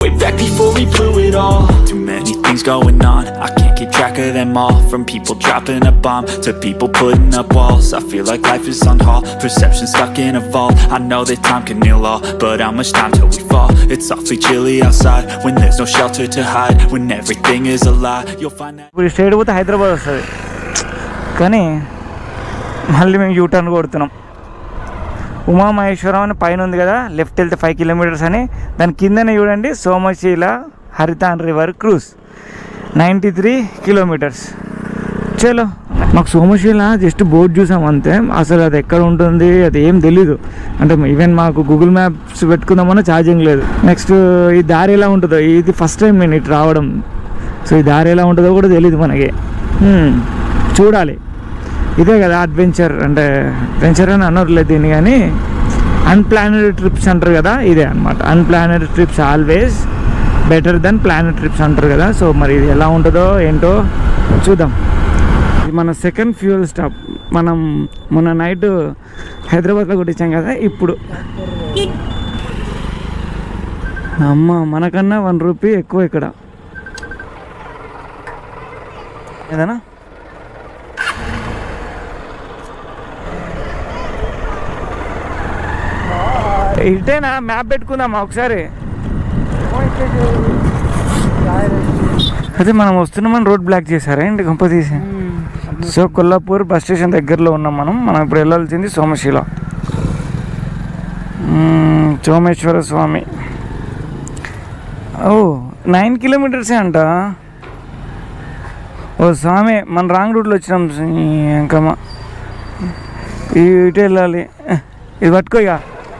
way back before he blew it all Too many things going on, I can't keep track of them all From people dropping a bomb, to people putting up walls I feel like life is on hold, perception stuck in a vault I know that time can heal all, but how much time till we fall? It's awfully chilly outside, when there's no shelter to hide When everything is a lie, you'll find that ఇప్పుడు straight పోతే హైదరాబాద్ వస్తుంది కానీ మళ్ళీ మేము U turn కొడుతున్నాం ఉమామహేశ్వరం అని పైన ఉంది కదా లెఫ్ట్ వెళ్తే ఫైవ్ కిలోమీటర్స్ అని దాని కిందనే చూడండి సోమశీల హరితాన్ river cruise ninety three kilometres చలో మాకు సోమశీల జస్ట్ బోర్డు చూసాం అంతే అసలు అది ఎక్కడ ఉంటుంది అది ఏం తెలీదు అంటే ఈవెన్ మాకు గూగుల్ మ్యాప్స్ పెట్టుకుందామన్నా ఛార్జింగ్ లేదు నెక్స్ట్ ఈ దారి ఎలా ఉంటుందో ఇది ఫస్ట్ టైం నేను ఇటు రావడం సో ఈ దారి ఎలా ఉంటుందో కూడా తెలియదు మనకి హ్మ్, చూడాలి ఇదే కదా అడ్వెంచర్ అంటే అడ్వెంచర్ అని అనర్లేదు దీన్ని కానీ అన్ప్లానెడ్ ట్రిప్స్ అంటారు కదా ఇదే అనమాట unplanned trips always better than planned trips అంటారు కదా సో మరి ఇది ఎలా ఉంటుందో ఏంటో చూద్దాం ఇది మన సెకండ్ ఫ్యూయల్ స్టాప్ మనం మొన్న నైట్ హైదరాబాద్లో కొట్టించాం కదా ఇప్పుడు అమ్మ మనకన్నా వన్ రూపీ ఎక్కువ ఇక్కడ ఏదైనా ఇటేనా మ్యాప్ పెట్టుకుందామా ఒకసారి అదే మనం వస్తున్నామని రోడ్ బ్లాక్ చేశారా ఏంటి గంప తీసి సో కొల్లాపూర్ బస్ స్టేషన్ దగ్గరలో ఉన్నాం మనం మనం ఇప్పుడు వెళ్ళాల్సింది సోమశీల మ్మ్, సోమేశ్వర స్వామి ఓ నైన్ కిలోమీటర్సే అంట ఓ స్వామి మన రాంగ్ రూట్లో వచ్చినాం ఇంకమ్మా ఇటు వెళ్ళాలి ఇది పట్టుకో ఇక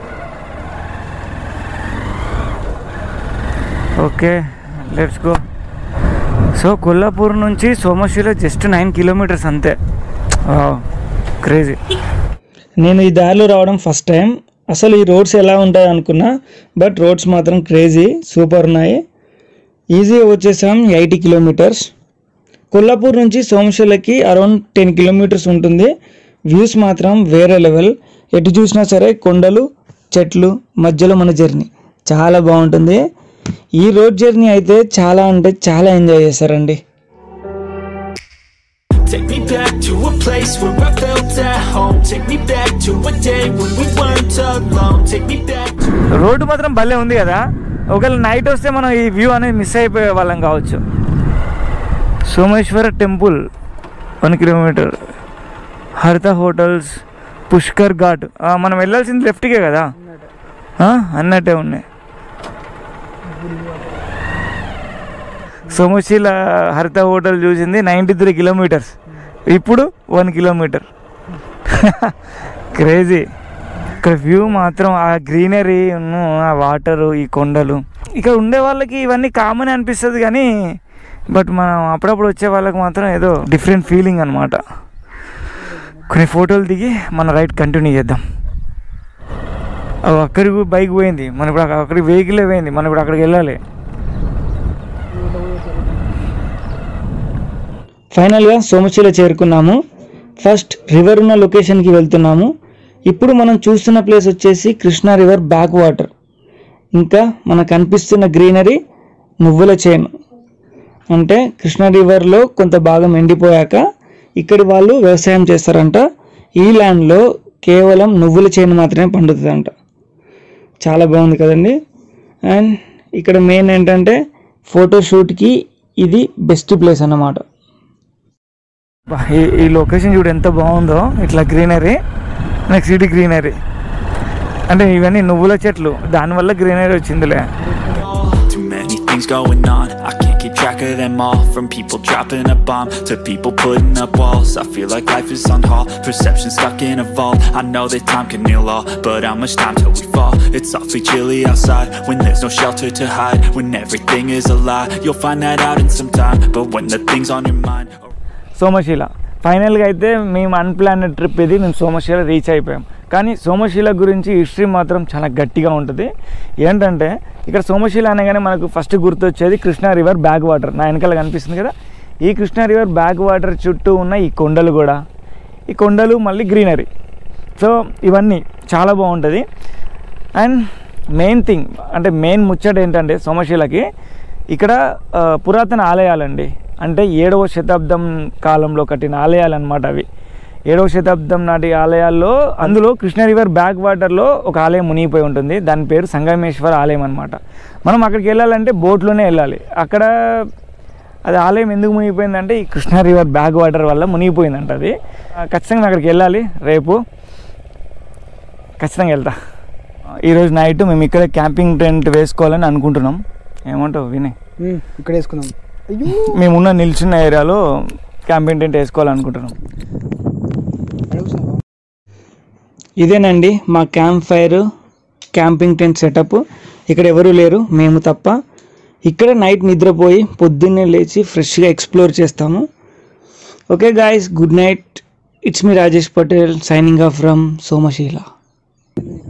okay let's go so Kollapur నుంచి సోమశిల జస్ట్ నైన్ కిలోమీటర్స్ అంతే క్రేజీ నేను ఈ దారిలో రావడం ఫస్ట్ టైం అసలు ఈ రోడ్స్ ఎలా ఉంటాయి అనుకున్నా బట్ రోడ్స్ మాత్రం క్రేజీ సూపర్ ఉన్నాయి ఈజీగా వచ్చేసాం ఎయిటీ కిలోమీటర్స్ కొల్లాపూర్ నుంచి సోమశిలకి అరౌండ్ టెన్ కిలోమీటర్స్ ఉంటుంది వ్యూస్ మాత్రం వేరే లెవెల్ ఎటు చూసినా సరే కొండలు చెట్లు మధ్యలో మన జర్నీ చాలా బాగుంటుంది ఈ రోడ్ జర్నీ అయితే చాలా అంటే చాలా ఎంజాయ్ చేశారండి Take me back to a place where I felt at home Take me back to a day when we weren't alone Take me back road మాత్రం భలే ఉంది కదా ఒకవేళ నైట్ వస్తే మనం ఈ వ్యూ అనేది మిస్ అయిపోయే వాళ్ళం కావచ్చు Someshwara temple one kilometre Haritha hotels Pushkar Ghat ఆ, మనం వెళ్ళాల్సింది లెఫ్ట్కే కదా ఆ, అన్నట్టే ఉన్నాయి సోమశీల హరిత హోటల్ చూసింది నైంటీ త్రీ కిలోమీటర్స్ ఇప్పుడు వన్ కిలోమీటర్ క్రేజీ ఇక్కడ వ్యూ మాత్రం ఆ గ్రీనరీ ఆ వాటరు ఈ కొండలు ఇక్కడ ఉండే వాళ్ళకి ఇవన్నీ కామన్ అనిపిస్తుంది కానీ బట్ మనం అప్పుడప్పుడు వచ్చే వాళ్ళకి మాత్రం ఏదో డిఫరెంట్ ఫీలింగ్ అనమాట కొన్ని ఫోటోలు దిగి మన రైడ్ కంటిన్యూ చేద్దాం అవి అక్కడికి బైక్ పోయింది మన ఇప్పుడు అక్క- అక్కడికి వెహికలే పోయింది మనం ఇప్పుడు అక్కడికి వెళ్ళాలి ఫైనల్గా సోమశిల చేరుకున్నాము ఫస్ట్ రివర్ ఉన్న లొకేషన్కి వెళ్తున్నాము ఇప్పుడు మనం చూస్తున్న ప్లేస్ వచ్చేసి కృష్ణా రివర్ బ్యాక్ వాటర్ ఇంకా మనకు కనిపిస్తున్న గ్రీనరీ నువ్వుల చేను అంటే కృష్ణా రివర్లో కొంత భాగం ఎండిపోయాక ఇక్కడి వాళ్ళు వ్యవసాయం చేస్తారంట ఈ ల్యాండ్లో కేవలం నువ్వుల చేను మాత్రమే పండుతుందంట చాలా బాగుంది కదండి అండ్ ఇక్కడ మెయిన్ ఏంటంటే ఫోటోషూట్కి ఇది బెస్ట్ ప్లేస్ అన్నమాట బా, ఈ ఈ లొకేషన్ చూడు ఎంత బాగుందో ఇట్లా గ్రీనరీ నెక్స్ట్ ఇది గ్రీనరీ అంటే ఇవన్నీ నువ్వుల చెట్లు దానివల్ల గ్రీనరీ వచ్చిందిలే Too many things going on, I can't keep track of them all From people dropping a bomb, to people putting up walls I feel like life is on hold, perception stuck in a vault I know that time can heal all, but how much time till we fall? It's awfully chilly outside, when there's no shelter to hide When everything is a lie, you'll find that out in some time But when the things on your mind Somasila ఫైనల్గా అయితే మేము unplanned trip ఇది మేము Somasila reach అయిపోయాం కానీ సోమశీల గురించి history మాత్రం చాలా గట్టిగా ఉంటుంది ఏంటంటే ఇక్కడ సోమశీల అనగానే మనకు ఫస్ట్ గుర్తొచ్చేది కృష్ణా రివర్ బ్యాక్ వాటర్ నా వెనకాల కనిపిస్తుంది కదా ఈ కృష్ణా రివర్ బ్యాక్ వాటర్ చుట్టూ ఉన్న ఈ కొండలు కూడా ఈ కొండలు మళ్ళీ గ్రీనరీ సో ఇవన్నీ చాలా బాగుంటుంది అండ్ మెయిన్ థింగ్ అంటే మెయిన్ ముచ్చట ఏంటంటే సోమశీలకి ఇక్కడ ఆ, పురాతన ఆలయాలండి అంటే ఏడవ శతాబ్దం కాలంలో కట్టిన ఆలయాలు అనమాట అవి ఏడవ శతాబ్దం నాటి ఆలయాల్లో అందులో కృష్ణ రివర్ బ్యాక్ వాటర్లో ఒక ఆలయం మునిగిపోయి ఉంటుంది దాని పేరు సంగమేశ్వర ఆలయం అనమాట మనం అక్కడికి వెళ్ళాలంటే బోట్లోనే వెళ్ళాలి అక్కడ అది ఆలయం ఎందుకు మునిగిపోయిందంటే ఈ కృష్ణా రివర్ బ్యాక్ వాటర్ వల్ల మునిగిపోయిందంట అది ఆ, ఖచ్చితంగా అక్కడికి వెళ్ళాలి రేపు ఖచ్చితంగా వెళ్తా ఈరోజు నైట్ మేము ఇక్కడ క్యాంపింగ్ టెంట్ వేసుకోవాలని అనుకుంటున్నాం ఏమంటావు వినయ్ ఉమ్, ఇక్కడ వేసుకుందాం అయ్యో మేమున్న నిల్చున్న ఏరియాలో క్యాంపింగ్ టెంట్ వేసుకోవాలనుకుంటున్నాం అడుగుతున్నావా? ఇదేనండి మా camp fire camping tent setup ఇక్కడ ఎవరు లేరు మేము తప్ప ఇక్కడ నైట్ నిద్రపోయి పొద్దున్నే లేచి ఫ్రెష్గా ఎక్స్ప్లోర్ చేస్తాము okay guys good night it's me Rajesh Patel signing off from Somasila